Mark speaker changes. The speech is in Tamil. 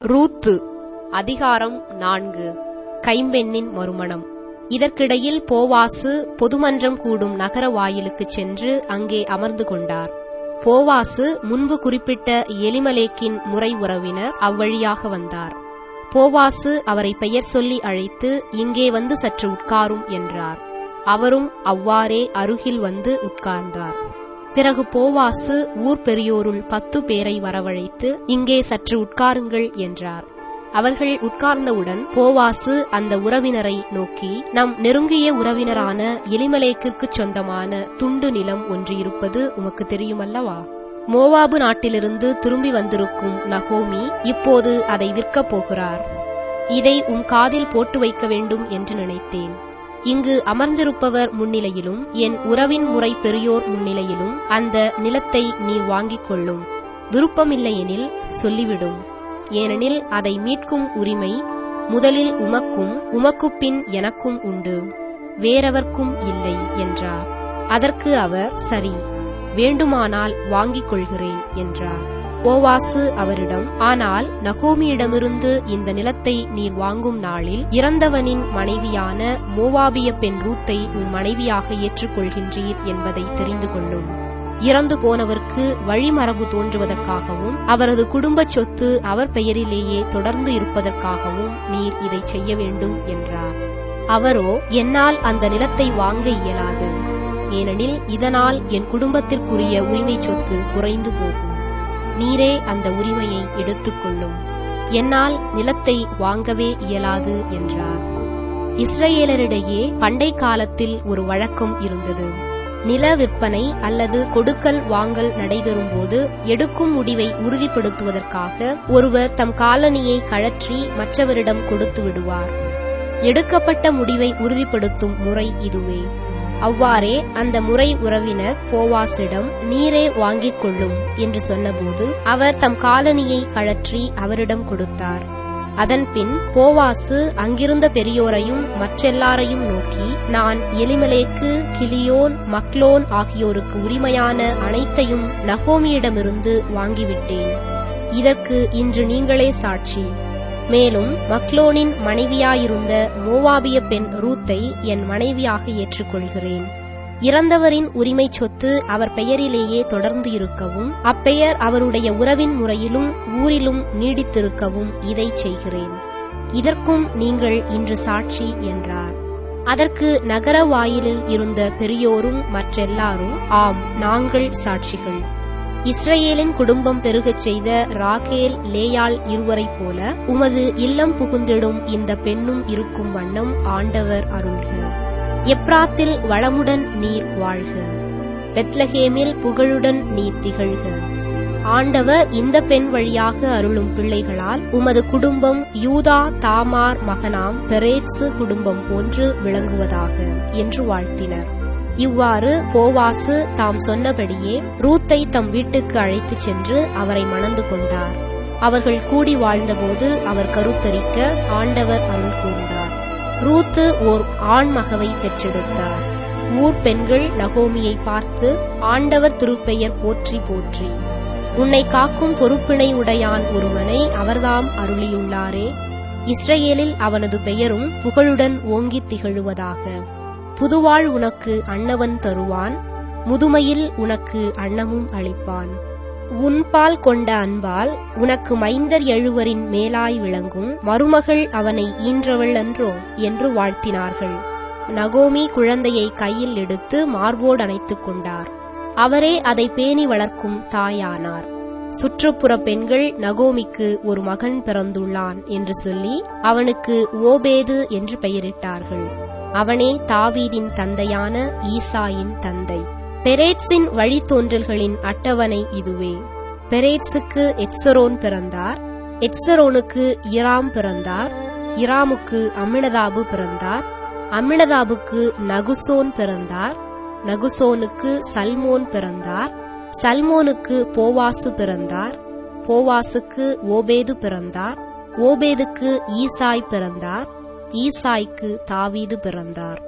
Speaker 1: ரூத்து அதிகாரம் நான்கு கைம்பெண்ணின் மறுமணம் இதற்கிடையில் போவாசு பொதுமன்றம் கூடும் நகர வாயிலுக்குச் சென்று அங்கே அமர்ந்து கொண்டார் போவாசு முன்பு குறிப்பிட்ட எலிமலேக்கின் முறை உறவினர் அவ்வழியாக வந்தார் போவாசு அவரை பெயர் சொல்லி அழைத்து இங்கே வந்து சற்று உட்காரும் என்றார் அவரும் அவ்வாறே அருகில் வந்து உட்கார்ந்தார் பிறகு போவாசு ஊர் பெரியோருள் பத்து பேரை வரவழைத்து இங்கே சற்று உட்காருங்கள் என்றார் அவர்கள் உட்கார்ந்தவுடன் போவாசு அந்த உறவினரை நோக்கி நம் நெருங்கிய உறவினரான எலிமலேக்கிற்குச் சொந்தமான துண்டு நிலம் ஒன்று இருப்பது உமக்கு தெரியுமல்லவா மோவாபு நாட்டிலிருந்து திரும்பி வந்திருக்கும் நகோமி இப்போது அதை விற்கப் போகிறார் இதை உம் காதில் போட்டு வைக்க வேண்டும் என்று நினைத்தேன் இங்கு அமர்ந்திருப்பவர் முன்னிலையிலும் என் உறவின் முறை பெரியோர் முன்னிலையிலும் அந்த நிலத்தை நீர் வாங்கிக் கொள்ளும் விருப்பமில்லையெனில் சொல்லிவிடும் ஏனெனில் அதை மீட்கும் உரிமை முதலில் உமக்கும் உமக்குப் பின் எனக்கும் உண்டு வேறெவர்க்கும் இல்லை என்றார் அதற்கு அவர் சரி வேண்டுமானால் வாங்கிக் கொள்கிறேன் என்றார் போவாசு அவரிடம் ஆனால் நகோமியிடமிருந்து இந்த நிலத்தை நீர் வாங்கும் நாளில் இறந்தவனின் மனைவியான மோவாபிய பெண் ரூத்தை உன் மனைவியாக ஏற்றுக்கொள்கின்றீர் என்பதை தெரிந்து கொள்ளும் இறந்து போனவர்க்கு வழிமரபு தோன்றுவதற்காகவும் அவரது குடும்ப சொத்து அவர் பெயரிலேயே தொடர்ந்து இருப்பதற்காகவும் நீர் இதை செய்ய வேண்டும் என்றார் அவரோ என்னால் அந்த நிலத்தை வாங்க இயலாது ஏனெனில் இதனால் என் குடும்பத்திற்குரிய உரிமை சொத்து குறைந்து போகும் நீரே அந்த உரிமையை எடுத்துக்கொள்ளும் என்னால் நிலத்தை வாங்கவே இயலாது என்றார் இஸ்ரேலரிடையே பண்டை காலத்தில் ஒரு வழக்கம் இருந்தது நில விற்பனை அல்லது கொடுக்கல் வாங்கல் நடைபெறும்போது எடுக்கும் முடிவை உறுதிப்படுத்துவதற்காக ஒருவர் தம் காலணியை கழற்றி மற்றவரிடம் கொடுத்து விடுவார் எடுக்கப்பட்ட முடிவை உறுதிப்படுத்தும் முறை இதுவே அவ்வாறே அந்த முறை உறவினர் போவாசிடம் நீரே வாங்கிக் கொள்ளும் என்று சொன்னபோது அவர் தம் காலணியை கழற்றி அவரிடம் கொடுத்தார் அதன்பின் போவாசு அங்கிருந்த பெரியோரையும் மற்றெல்லாரையும் நோக்கி நான் எலிமலேக்கு கிளியோன் மக்லோன் ஆகியோருக்கு உரிமையான அனைத்தையும் நகோமியிடமிருந்து வாங்கிவிட்டேன் இதற்கு இன்று நீங்களே சாட்சி மேலும் மக்லோனின் மனைவியாயிருந்த மோவாபிய பெண் ரூத்தை என் மனைவியாக ஏற்றுக்கொள்கிறேன் இறந்தவரின் உரிமை சொத்து அவர் பெயரிலேயே தொடர்ந்து இருக்கவும் அப்பெயர் அவருடைய உறவின் முறையிலும் ஊரிலும் நீடித்திருக்கவும் இதை செய்கிறேன் இதற்கும் நீங்கள் இன்று சாட்சி என்றார் அதற்கு நகர வாயிலில் இருந்த பெரியோரும் மற்றெல்லாரும் ஆம் நாங்கள் சாட்சிகள் இஸ்ரேலின் குடும்பம் பெருகச் செய்த ராகேல் லேயாள் இருவரைப் போல உமது இல்லம் புகுந்திடும் இந்த பெண்ணும் இருக்கும் வண்ணம் ஆண்டவர் அருள்க எப்ராத்தில் வளமுடன் நீர் வாழ்க பெத்லஹேமில் புகழுடன் நீர் திகழ்க ஆண்டவர் இந்த பெண் வழியாக அருளும் பிள்ளைகளால் உமது குடும்பம் யூதா தாமார் மகனாம் பெரேட்சு குடும்பம் போன்று விளங்குவதாக என்று வாழ்த்தினர் இவ்வாறு போவாசு தாம் சொன்னபடியே ரூத்தை தம் வீட்டுக்கு அழைத்துச் சென்று அவரை மணந்து கொண்டார் அவர்கள் கூடி வாழ்ந்தபோது அவர் கருத்தரிக்க ஆண்டவர் அருள் கூர்ந்தார் ரூத்து ஓர் ஆண்மகவை பெற்றெடுத்தார் ஊர் பெண்கள் நகோமியை பார்த்து ஆண்டவர் திருப்பெயர் போற்றி போற்றி உன்னை காக்கும் பொறுப்பினை உடையான் ஒருவனை அவர்தாம் அருளியுள்ளாரே இஸ்ரேலில் அவனது பெயரும் புகழுடன் ஓங்கித் திகழுவதாக புதுவாழ் உனக்கு அன்னவன் தருவான் முதுமையில் உனக்கு அன்னமும் அளிப்பான் உன்பால் கொண்ட அன்பால் உனக்கு மைந்தர் எழுவரின் மேலாய் விளங்கும் மருமகள் அவனை ஈன்றவள் அன்றோ என்று வாழ்த்தினார்கள் நகோமி குழந்தையை கையில் எடுத்து மார்போடு அணைத்துக் கொண்டார் அவரே அதை பேணி வளர்க்கும் தாயானார் சுற்றுப்புற பெண்கள் நகோமிக்கு ஒரு மகன் பிறந்துள்ளான் என்று சொல்லி அவனுக்கு ஓபேது என்று பெயரிட்டார்கள் அவனே தாவீதின் தந்தையான ஈசாயின் தந்தை பெரேட்ஸின் வழித்தோன்றல்களின் அட்டவணை இதுவே பெரேட்ஸுக்கு எட்சரோன் பிறந்தார் எட்சரோனுக்கு இராம் பிறந்தார் இராமுக்கு அமினதாபு பிறந்தார் அமினதாபுக்கு நகுசோன் பிறந்தார் நகுசோனுக்கு சல்மோன் பிறந்தார் சல்மோனுக்கு போவாசு பிறந்தார் போவாசுக்கு ஓபேது பிறந்தார் ஓபேதுக்கு ஈசாய் பிறந்தார் ஈசாய்க்கு தாவீது பிறந்தார்